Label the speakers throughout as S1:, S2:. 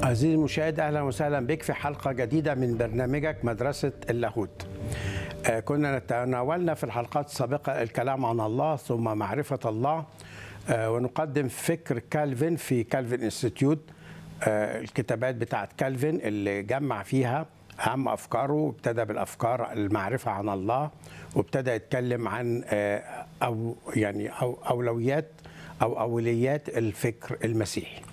S1: عزيزي المشاهد اهلا وسهلا بك في حلقه جديده من برنامجك مدرسه اللاهوت. آه، كنا تناولنا في الحلقات السابقه الكلام عن الله ثم معرفه الله آه، ونقدم فكر كالفين في كالفين انستيتيوت آه، الكتابات بتاعت كالفين اللي جمع فيها اهم افكاره وابتدى بالافكار المعرفه عن الله وابتدى يتكلم عن آه، او يعني أو اولويات او اوليات الفكر المسيحي.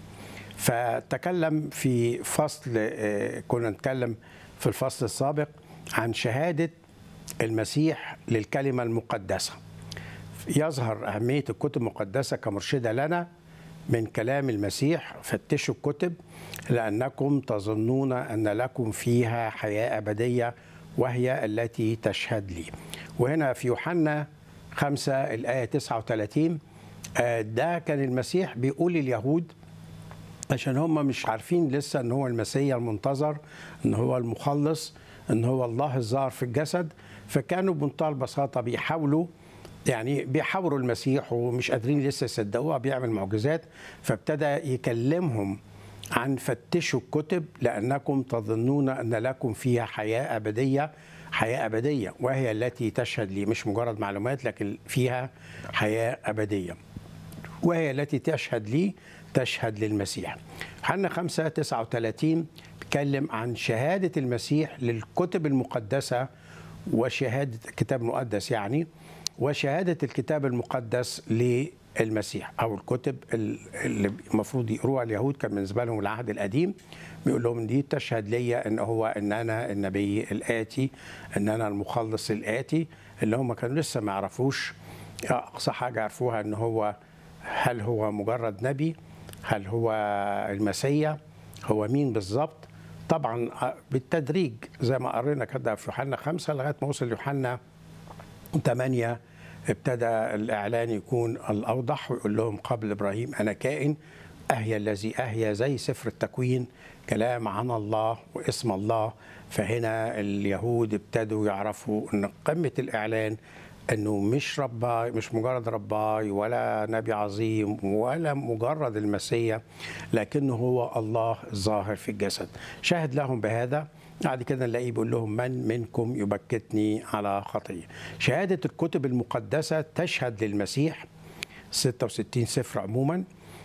S1: فتكلم في فصل آه، كنا نتكلم في الفصل السابق عن شهادة المسيح للكلمة المقدسة يظهر أهمية الكتب المقدسة كمرشدة لنا من كلام المسيح فتشوا الكتب لأنكم تظنون أن لكم فيها حياة أبدية وهي التي تشهد لي وهنا في يوحنا 5 الآية 39 آه، ده كان المسيح بيقول لليهود عشان هم مش عارفين لسه ان هو المسيح المنتظر ان هو المخلص ان هو الله الظاهر في الجسد فكانوا بمنتهى البساطه بيحاولوا يعني بيحاوروا المسيح ومش قادرين لسه يصدقوها بيعمل معجزات فابتدى يكلمهم عن فتشوا الكتب لانكم تظنون ان لكم فيها حياه ابديه حياه ابديه وهي التي تشهد لي مش مجرد معلومات لكن فيها حياه ابديه وهي التي تشهد لي تشهد للمسيح حنا 5 39 بيتكلم عن شهادة المسيح للكتب المقدسة وشهادة الكتاب المقدس يعني وشهادة الكتاب المقدس للمسيح أو الكتب اللي المفروض يقروها اليهود كان بالنسبة لهم العهد القديم بيقول لهم دي تشهد ليا ان هو ان انا النبي الاتي ان انا المخلص الاتي اللي هم كانوا لسه ما يعرفوش اقصى حاجه عرفوها ان هو هل هو مجرد نبي هل هو المسيا هو مين بالظبط طبعا بالتدريج زي ما قرينا كده في يوحنا خمسة لغاية ما وصل يوحنا 8 ابتدى الإعلان يكون الأوضح ويقول لهم قبل إبراهيم أنا كائن أهيا الذي أهيا زي سفر التكوين كلام عن الله واسم الله فهنا اليهود ابتدوا يعرفوا أن قمة الإعلان انه مش رباي مش مجرد رباي ولا نبي عظيم ولا مجرد المسيا لكنه هو الله الظاهر في الجسد شاهد لهم بهذا بعد كده نلاقيه بيقول لهم من منكم يبكتني على خطيه شهاده الكتب المقدسه تشهد للمسيح 66 سفر عموما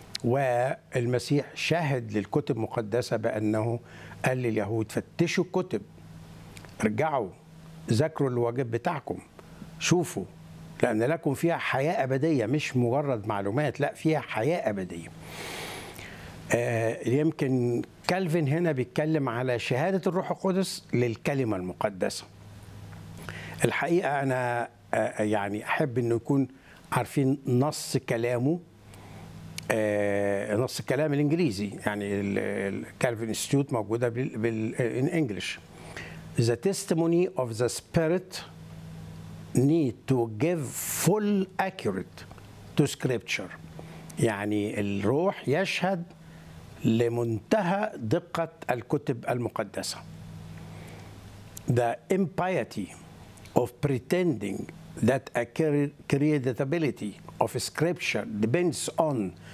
S1: والمسيح شهد للكتب المقدسه بانه قال لليهود فتشوا الكتب ارجعوا ذاكروا الواجب بتاعكم شوفوا لأن لكم فيها حياة أبدية مش مجرد معلومات لا فيها حياة أبدية آه يمكن كالفين هنا بيتكلم على شهادة الروح القدس للكلمة المقدسة الحقيقة أنا آه يعني أحب أنه يكون عارفين نص كلامه آه نص الكلام الإنجليزي يعني الكالفين انستيتيوت موجودة بالإنجلش The testimony of the Spirit need to give full accurate to scripture يعني الروح يشهد لمنتهى دقة الكتب المقدسة The impiety of pretending that a creditability of scripture depends on